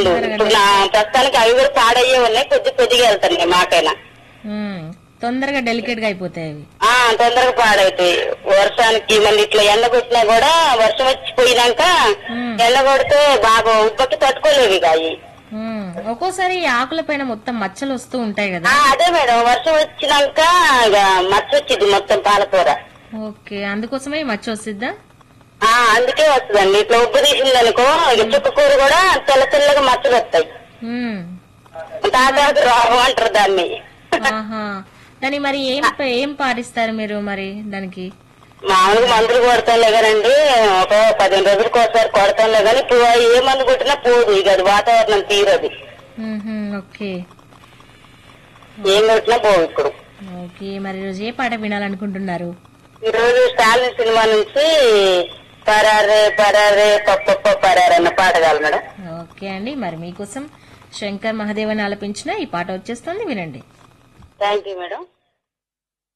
ముందు ఇప్పుడు నా ప్రస్తుతానికి అవి కూడా పాడయ్యే ఉన్నాయి కొద్ది కొద్దిగా వెళ్తాయి మాకైనా ఉమ్, తొందరగా డెలికేట్ గా అయిపోతాయి అవి ఆ తొందరగా పాడైతాయి వర్షానికి మళ్ళీ ఇట్లా ఎండ కొట్టినా కూడా వర్షం వచ్చిపోయినాక ఉమ్, ఎండ కొడితే బాగా ఉబ్బకి తట్టుకోలేవు ఇక అవి ఉమ్. ఒక్కోసారి ఈ ఆకుల పైన మొత్తం మచ్చలు వస్తూ ఉంటాయి కదా ఆ, అదే మేడం వర్షం వచ్చినాక ఇక మచ్చ వచ్చింది మొత్తం పాలకూర ఓకే అందుకోసమే ఈ మచ్చ వస్తుందా ఆ అందుకే వస్తుందండి ఇట్లా ఉబ్బు తీసింది అనుకో ఇక చుక్క కూర కూడా తెల్ల తెల్లగా మచ్చలు వస్తాయి ఉమ్, తాతాకు రోగం అంటారు దాన్ని ఆహా దాని మరి ఏం ఏం పారిస్తారు మీరు మరి దానికి మామూలుగా మందులు కొడతాంలే కదండి ఒక పదిహేను రోజులకు ఒకసారి కొడతాంలే కానీ ఇప్పుడు ఏ మందు కొట్టినా పోదు ఇక అది వాతావరణం తీరది ఉహుం, ఓకే ఏం కొట్టినా పోదు ఇప్పుడు ఓకే మరి ఈరోజు ఏ పాట వినాలనుకుంటున్నారు ఈ రోజు స్టాలిన్ సినిమా నుంచి పరారే పరారే పప్ప పరారే అన్న పాట కాదు మేడం ఓకే అండి మరి మీకోసం శంకర్ మహాదేవన్ ఆలపించిన ఈ పాట వచ్చేస్తుంది వినండి థ్యాంక్ యూ మేడం